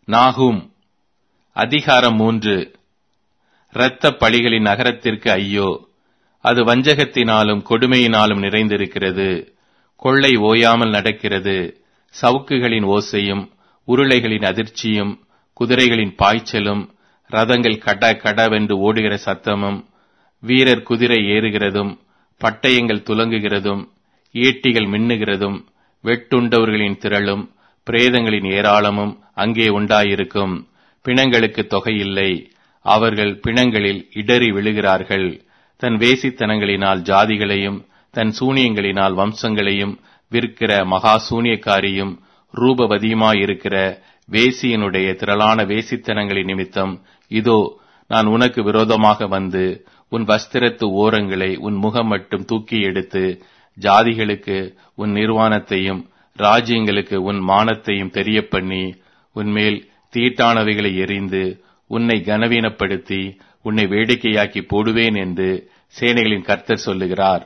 நாகும் அதிகாரம் மூன்று இரத்தப் பழிகளின் நகரத்திற்கு ஐயோ அது வஞ்சகத்தினாலும் கொடுமையினாலும் நிறைந்திருக்கிறது கொள்ளை ஓயாமல் நடக்கிறது சவுக்குகளின் ஓசையும் உருளைகளின் அதிர்ச்சியும் குதிரைகளின் பாய்ச்சலும் ரதங்கள் கட கடவென்று ஓடுகிற சத்தமும் வீரர் குதிரை ஏறுகிறதும் பட்டயங்கள் துலங்குகிறதும் ஈட்டிகள் மின்னுகிறதும் வெட்டுண்டவர்களின் திரளும் பிரேதங்களின் ஏராளமும் அங்கே உண்டாயிருக்கும் பிணங்களுக்கு தொகையில்லை அவர்கள் பிணங்களில் இடறி விழுகிறார்கள் தன் வேசித்தனங்களினால் ஜாதிகளையும் தன் சூனியங்களினால் வம்சங்களையும் விற்கிற மகா சூனியக்காரியும் ரூபவதியுமாயிருக்கிற வேசியனுடைய திரளான வேசித்தனங்களின் நிமித்தம் இதோ நான் உனக்கு விரோதமாக வந்து உன் வஸ்திரத்து ஓரங்களை உன் முகம் மட்டும் தூக்கி எடுத்து ஜாதிகளுக்கு உன் நிர்வாணத்தையும் ராஜ்யங்களுக்கு உன் மானத்தையும் தெரியப்பண்ணி உன்மேல் தீட்டானவைகளை எரிந்து உன்னை கனவீனப்படுத்தி உன்னை வேடிக்கையாக்கி போடுவேன் என்று சேனைகளின் கர்த்தர் சொல்லுகிறார்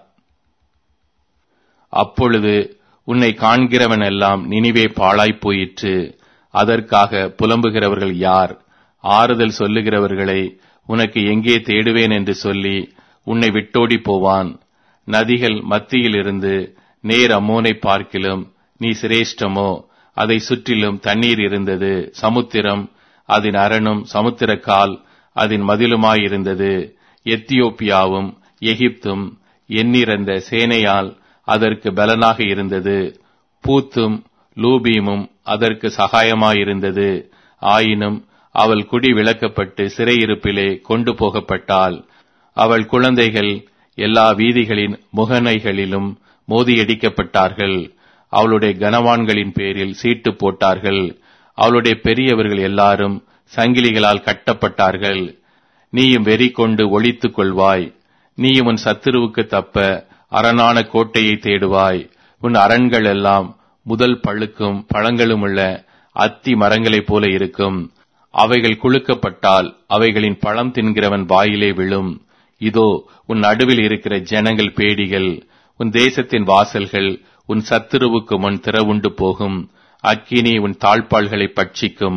அப்பொழுது உன்னை காண்கிறவன் எல்லாம் நினிவே பாழாய்ப் போயிற்று அதற்காக புலம்புகிறவர்கள் யார் ஆறுதல் சொல்லுகிறவர்களை உனக்கு எங்கே தேடுவேன் என்று சொல்லி உன்னை விட்டோடி போவான் நதிகள் மத்தியில் இருந்து நேர் அம்மோனை பார்க்கிலும் நீ சிரேஷ்டமோ அதை சுற்றிலும் தண்ணீர் இருந்தது சமுத்திரம் அதன் அரணும் சமுத்திரக்கால் அதன் மதிலுமாயிருந்தது எத்தியோப்பியாவும் எகிப்தும் எண்ணிறந்த சேனையால் அதற்கு பலனாக இருந்தது பூத்தும் லூபீமும் அதற்கு சகாயமாயிருந்தது ஆயினும் அவள் குடி விளக்கப்பட்டு சிறையிருப்பிலே கொண்டு போகப்பட்டாள் அவள் குழந்தைகள் எல்லா வீதிகளின் முகனைகளிலும் மோதியடிக்கப்பட்டார்கள் அவளுடைய கனவான்களின் பேரில் சீட்டு போட்டார்கள் அவளுடைய பெரியவர்கள் எல்லாரும் சங்கிலிகளால் கட்டப்பட்டார்கள் நீயும் வெறி கொண்டு ஒழித்துக் கொள்வாய் நீயும் உன் சத்துருவுக்கு தப்ப அரணான கோட்டையை தேடுவாய் உன் அரண்கள் எல்லாம் முதல் பழுக்கும் பழங்களும் உள்ள அத்தி மரங்களைப் போல இருக்கும் அவைகள் குலுக்கப்பட்டால் அவைகளின் பழம் தின்கிறவன் வாயிலே விழும் இதோ உன் நடுவில் இருக்கிற ஜனங்கள் பேடிகள் உன் தேசத்தின் வாசல்கள் உன் சத்துருவுக்கு முன் திறவுண்டு போகும் அக்கினி உன் தாழ்பாள்களை பட்சிக்கும்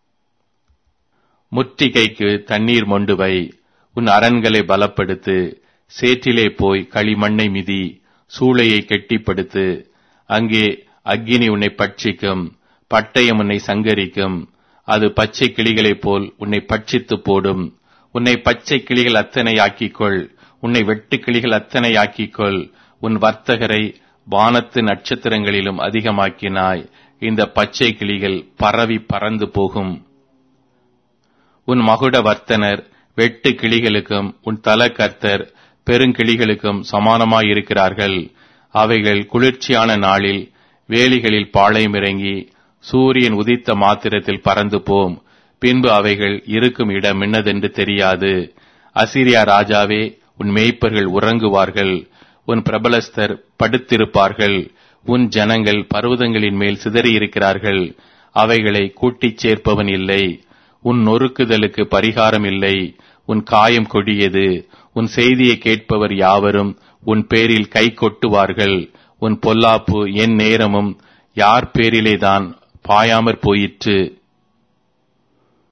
முற்றிகைக்கு தண்ணீர் மொண்டு வை உன் அரண்களை பலப்படுத்து சேற்றிலே போய் களிமண்ணை மிதி சூளையை கெட்டிப்படுத்து அங்கே அக்கினி உன்னை பட்சிக்கும் பட்டயம் உன்னை சங்கரிக்கும் அது பச்சை கிளிகளைப் போல் உன்னை பட்சித்து போடும் உன்னை பச்சை கிளிகள் அத்தனை ஆக்கிக்கொள் உன்னை வெட்டு கிளிகள் அத்தனை ஆக்கிக்கொள் உன் வர்த்தகரை வானத்து நட்சத்திரங்களிலும் அதிகமாக்கினாய் இந்த பச்சை கிளிகள் பரவி பறந்து போகும் உன் மகுட வர்த்தனர் வெட்டு கிளிகளுக்கும் உன் தல கர்த்தர் பெருங்கிளிகளுக்கும் சமானமாயிருக்கிறார்கள் அவைகள் குளிர்ச்சியான நாளில் வேலிகளில் பாளையம் இறங்கி சூரியன் உதித்த மாத்திரத்தில் பறந்து போம் பின்பு அவைகள் இருக்கும் இடம் என்னதென்று தெரியாது அசிரியா ராஜாவே உன் மேய்ப்பர்கள் உறங்குவார்கள் உன் பிரபலஸ்தர் படுத்திருப்பார்கள் உன் ஜனங்கள் பர்வதங்களின் மேல் சிதறியிருக்கிறார்கள் அவைகளை கூட்டிச் சேர்ப்பவன் இல்லை உன் நொறுக்குதலுக்கு பரிகாரம் இல்லை உன் காயம் கொடியது உன் செய்தியை கேட்பவர் யாவரும் உன் பேரில் கை கொட்டுவார்கள் உன் பொல்லாப்பு என் நேரமும் யார் பேரிலேதான் பாயாமற் போயிற்று